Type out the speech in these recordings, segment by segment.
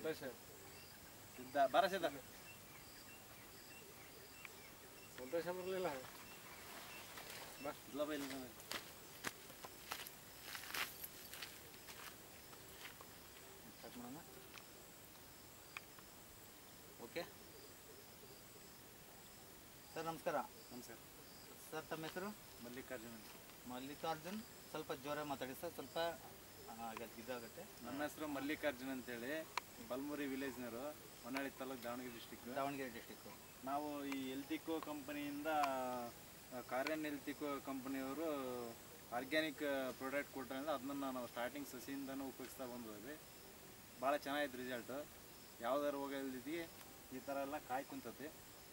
ಸಂತೋಷ ಸಿದ್ಧ ಬರ ಸಿದ್ಧ ಸಂತೋಷ ಬರಲಿಲ್ಲ ಇಲ್ಲ ಬಾ ಇಲ್ಲಿ ಬಾ. ಸ್ಟಾರ್ಟ್ ಮಾಡೋಣ ಓಕೆ ಸರ್ ನಮಸ್ಕಾರ ನಮಸ್ಕಾರ ಸರ್ ತಮ್ಮ ಹೆಸರು ಮಲ್ಲಿಕಾರ್ಜುನ ಅಂತ. ಮಲ್ಲಿಕಾರ್ಜುನ್ ಸ್ವಲ್ಪ ಜೋರಾಗಿ ಮಾತಾಡಿ ಸರ್ ಸ್ವಲ್ಪ ಹಾಗೆ ಇದಾಗುತ್ತೆ ನಮ್ಮ ಹೆಸರು ಮಲ್ಲಿಕಾರ್ಜುನ್ ಅಂತೇಳಿ ಬಲ್ಮುರಿ ವಿಲೇಜ್ನವರು ಹೊನ್ನಾಳಿ ತಾಲೂಕು ದಾವಣಗೆರೆ ಡಿಸ್ಟಿಕ್ ದಾವಣಗೆರೆ ಡಿಸ್ಟಿಕ್ಕು ನಾವು ಈ ಎಲ್ತಿಕೋ ಕಂಪನಿಯಿಂದ ಕಾರ್ಯನ್ ಎಲ್ತಿಕೋ ಕಂಪನಿಯವರು ಆರ್ಗ್ಯಾನಿಕ್ ಪ್ರಾಡಕ್ಟ್ ಕೊಟ್ಟರಿಂದ ಅದನ್ನ ನಾವು ಸ್ಟಾರ್ಟಿಂಗ್ ಸಸಿಯಿಂದನೂ ಉಪಯೋಗಿಸ್ತಾ ಬಂದಿದ್ವಿ ಭಾಳ ಚೆನ್ನಾಗಿತ್ತು ರಿಸಲ್ಟು ಯಾವ್ದಾರು ಹೋಗಲ್ದಿದ್ದಿ ಈ ಥರ ಎಲ್ಲ ಕಾಯಿ ಕುಂತತಿ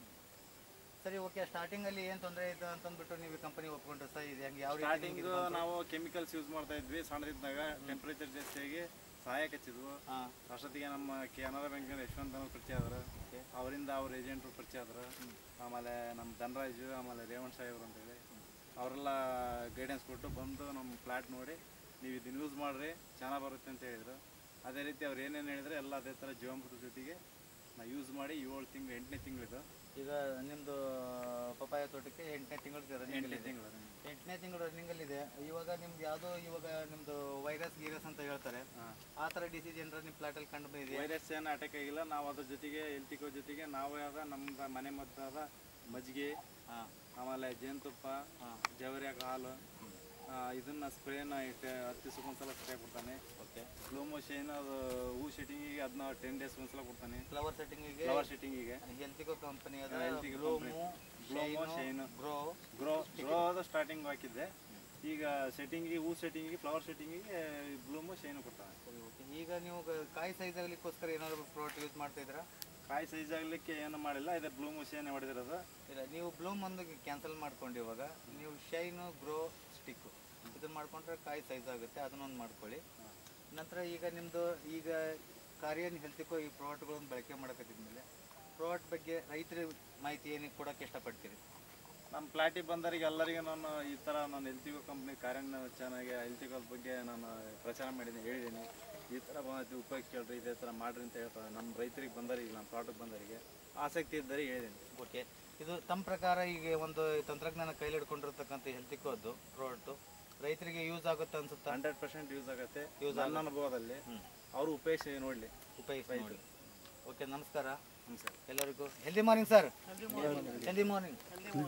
ಸರಿ ಓಕೆ ಸ್ಟಾರ್ಟಿಂಗಲ್ಲಿ ಏನು ತೊಂದರೆ ಇತ್ತು ಅಂತಂದ್ಬಿಟ್ಟು ನೀವು ಕಂಪನಿ ಒಪ್ಕೊಂಡ್ರೆ ಸರ್ ಇದು ಹೆಂಗೆ ಯಾವ ರೀತಿ ಸ್ಟಾರ್ಟಿಂಗ್ ನಿಮ್ಗೆ ಇದು ಬಂತು? ನಾವು ಕೆಮಿಕಲ್ಸ್ ಯೂಸ್ ಮಾಡ್ತಾ ಇದ್ವಿ ಸಣ್ಣದಿದ್ದಾಗ ಟೆಂಪ್ರೇಚರ್ ಜಾಸ್ತಿಯಾಗಿ ಸಹಾಯಕ ಹಚ್ಚಿದ್ವು ಹಾಂ ಅಷ್ಟೊತ್ತಿಗೆ ನಮ್ಮ ಕೆನರಾ ಬ್ಯಾಂಕಿನ ಯಶವಂತ ಅನ್ನೋರು ಪರಿಚಯ ಆದ್ರು ಅವರಿಂದ ಅವ್ರ ಏಜೆಂಟ್ರು ಪರಿಚಯ ಆದ್ರು ಆಮೇಲೆ ನಮ್ಮ ಧನರಾಜು ಆಮೇಲೆ ರೇವಣ್ ಸಾಹೇಬ್ರು ಅಂತೇಳಿ ಅವರೆಲ್ಲ ಗೈಡೆನ್ಸ್ ಕೊಟ್ಟು ಬಂದು ನಮ್ಮ ಫ್ಲಾಟ್ ನೋಡಿ ನೀವು ಇದನ್ನ ಯೂಸ್ ಮಾಡ್ರಿ ಚೆನ್ನಾಗಿ ಬರುತ್ತೆ ಅಂತ ಹೇಳಿದ್ರು ಅದೇ ರೀತಿ ಅವ್ರು ಏನೇನು ಹೇಳಿದ್ರೆ ಎಲ್ಲ ಅದೇ ಥರ ಜೀವಾಮೃತ ಜೊತೆಗೆ ನಾವು ಯೂಸ್ ಮಾಡಿ ಏಳು ತಿಂಗಳು ಎಂಟನೇ ತಿಂಗಳಿದು ಈಗ ನಿಮ್ಮದು ಪಪಾಯ ತೋಟಕ್ಕೆ ಎಂಟನೇ ತಿಂಗಳು ರನ್ನಿಂಗ್ ಎಂಟನೇ ಇದೆ ತಿಂಗಳು ಎಂಟನೇ ತಿಂಗಳು ರನ್ನಿಂಗಲ್ಲಿದೆ ಇವಾಗ ನಿಮ್ದು ಯಾವುದೋ ಇವಾಗ ನಿಮ್ಮದು ವೈರಸ್ ಗೀರಸ್ ಅಂತ ಹೇಳ್ತಾರೆ ಹಾಂ ಆ ಥರ ಡಿಸೀಸ್ ಏನಾರ ನಿಮ್ಮ ಪ್ಲಾಟಲ್ಲಿ ಕಂಡು ಬಂದಿದೆ ವೈರಸ್ ಏನು ಅಟ್ಯಾಕ್ ಆಗಿಲ್ಲ ನಾವು ಅದ್ರ ಜೊತೆಗೆ ಎಲ್ತಿಕೋ ಜೊತೆಗೆ ನಾವೇ ಆದ ನಮ್ಮ ಮನೆ ಮದ್ದಾದ ಮಜ್ಜಿಗೆ ಹಾಂ ಆಮೇಲೆ ಜೇನುತುಪ್ಪ ಹಾಂ ಜವರಿಯಾಗ ಹಾಲು ಆ, ಇದನ್ನ ಸ್ಪ್ರೇನ ಇಟ್ಟು ಹತ್ತು ದಿವ್ಸಕ್ಕೆ ಒಂದ್ಸಲ ಸ್ಪ್ರೇ ಕೊಡ್ತಾನೆ ಓಕೆ ಗ್ಲೋ ಮೋಷನ್ ಅದು ಹೂ ಸೆಟ್ಟಿಂಗಿಗೆ ಅದನ್ನ ಟೆನ್ ಡೇಸ್ ಒಂದ್ಸಲ ಕೊಡ್ತಾನೆ ಫ್ಲವರ್ ಸೆಟ್ಟಿಂಗಿಗೆ ಫ್ಲವರ್ ಸೆಟ್ಟಿಂಗಿಗೆ ಹೆಲ್ತಿಗೋ ಕಂಪನಿ ಅದ Healthico Glomo Glomo, Shine. Grow grow grow ಅದು ಸ್ಟಾರ್ಟಿಂಗ್ ಹಾಕಿದ್ದೆ ಈಗ ಸೆಟ್ಟಿಂಗಿಗೆ ಹೂ ಸೆಟ್ಟಿಂಗಿಗೆ ಫ್ಲವರ್ ಸೆಟ್ಟಿಂಗಿಗೆ ಬ್ಲೂಮು ಶೈನು ಕೊಡ್ತಾನೆ ಸರಿ ಓಕೆ ಈಗ ನೀವು ಗ- ಕಾಯಿ ಸೈಜ್ ಆಗಲಿಕ್ಕೋಸ್ಕರ ಏನಾದರೂ ಪ್ರಾಡಕ್ಟ್ ಯೂಸ್ ಮಾಡ್ತಾ ಇದ್ದೀರಾ ಕಾಯಿ ಸೈಜ್ ಆಗಲಿಕ್ಕೆ ಏನು ಮಾಡಿಲ್ಲ ಇದೆ ಬ್ಲೂಮು ಶೈನ್ ಹೊಡೆದಿರೋದು ಇಲ್ಲ ನೀವು ಬ್ಲೂಮ್ ಒಂದು ಕ್ಯಾನ್ಸಲ್ ಮಾಡ್ಕೊಂಡು ಇವಾಗ ನೀವು ಶೈನು ಗ್ರೋ ಸ್ಟಿಕ್ಕು ಇದನ್ನ ಮಾಡ್ಕೊಂಡ್ರೆ ಕಾಯಿ ಸೈಜ್ ಆಗುತ್ತೆ ಅದನ್ನೊಂದು ಮಾಡ್ಕೊಳ್ಳಿ ನಂತರ ಈಗ ನಿಮ್ಮದು ಈಗ ಕಾರ್ಯನ್ ಹೆಲ್ತಿಕೋ ಈ ಪ್ರಾಡಕ್ಟ್ಗಳನ್ನು ಬಳಕೆ ಮಾಡಕತ್ತಿದ್ಮೇಲೆ ಪ್ರಾಡಕ್ಟ್ ಬಗ್ಗೆ ರೈತರ ಮಾಹಿತಿ ಏನಕ್ಕೆ ಕೊಡೋಕ್ಕೆ ಇಷ್ಟಪಡ್ತೀರಿ ನಮ್ಮ ಪ್ಲಾಟಿಗೆ ಬಂದವರಿಗೆ ಎಲ್ಲರಿಗೂ ನಾನು ಈ ಥರ ನಾನು ಎಲ್ತಿಗೋ ಕಂಪ್ನಿ ಕಾರ್ಯನ ಚೆನ್ನಾಗಿ ಎಲ್ತಿಗೋ ಬಗ್ಗೆ ನಾನು ಪ್ರಚಾರ ಮಾಡಿದ್ದೀನಿ ಹೇಳಿದ್ದೀನಿ ಈ ಥರ ಬಂದು ಉಪಯೋಗ ಕೇಳ್ರಿ ಇದೇ ಥರ ಮಾಡ್ರಿ ಅಂತ ಹೇಳ್ತಾರೆ ನಮ್ಮ ರೈತರಿಗೆ ಬಂದವರಿಗೆ ನಮ್ಮ ಪ್ರಾಡಕ್ಟ್ ಬಂದವರಿಗೆ ಆಸಕ್ತಿ ಇದ್ದರೆ ಹೇಳಿದ್ದೀನಿ ಓಕೆ ಇದು ತಮ್ಮ ಪ್ರಕಾರ ಈಗ ಒಂದು ತಂತ್ರಜ್ಞಾನ ಕೈಲಿ ಹಿಡ್ಕೊಂಡಿರ್ತಕ್ಕಂಥ ಹೆಲ್ತಿಕೋದು ಪ್ರಾಡಕ್ಟು ರೈತರಿಗೆ ಯೂಸ್ ಆಗುತ್ತೆ ಅನ್ಸುತ್ತಾ ಹಂಡ್ರೆಡ್ ಪರ್ಸೆಂಟ್ ಯೂಸ್ ಆಗುತ್ತೆ Use ನನ್ನ ಅನುಭವದಲ್ಲಿ ಹ್ಮ್. ಅವರು ಉಪಯೋಗಿಸಿ ನೋಡಲಿ ಉಪಯೋಗಿಸಿ ನೋಡಿ ಓಕೆ ನಮಸ್ಕಾರ ಹ್ಞೂ ಸರ್ ಎಲ್ಲರಿಗೂ healthy morning sir healthy morning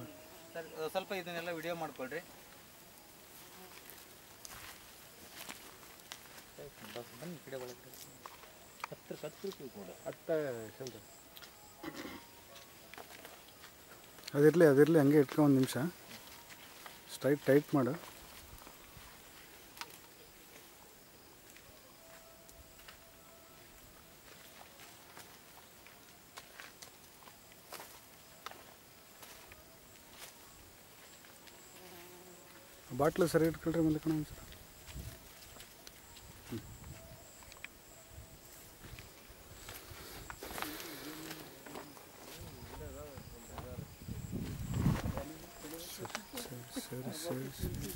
sir ಸ್ವಲ್ಪ ಇದನ್ನೆಲ್ಲ ವಿಡಿಯೋ ಮಾಡ್ಕೊಳ್ರಿ ಬನ್ನಿ ಈ ಕಡೆ ಒಳಗಡೆ ಹತ್ರ ಹತ್ರ ಕೂಡ ಅಟ್ಟ ಚಂದ ಅದಿರಲಿ ಅದಿರಲಿ ಹಂಗೆ ಇಟ್ಕೊ ಒಂದು ನಿಮಿಷ ಸ್ಟ್ರೈಟ್ ಟೈಟ್ ಮಾಡು ಬಾಟ್ಲು ಸರಿ ಇಟ್ಕೊಳ್ರಿ ಮಲ್ಲಿಕಣ ಒಂದ್ಸಲ ಸರಿ ಸರಿ ಸರಿ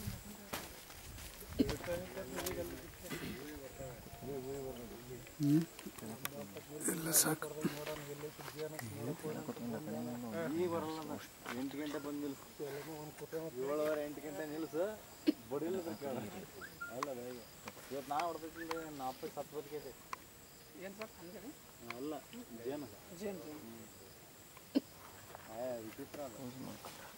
ಹ್ಞೂ ಎಲ್ಲ ಸಾಕು ಈಗ ಬರಲ್ಲ ಎಂಟು ಗಂಟೆ ಬಂದು ನಿಲ್ಸು ಏಳುವರೆ ಎಂಟು ಗಂಟೆ ನಿಲ್ಸು ಬಡಿಲ್ಲ ಅಲ್ಲ ಬೇಗ ಇವತ್ತು ನಾ ಹೊಡೆದಿಲ್ಲ ನಾಲ್ಕು ಹತ್ತು ಬದಿಗೆ ಇದೆ ಅಲ್ಲ ಜೇನು ಜೇನು ವಿಚಿತ್ರ ಅದ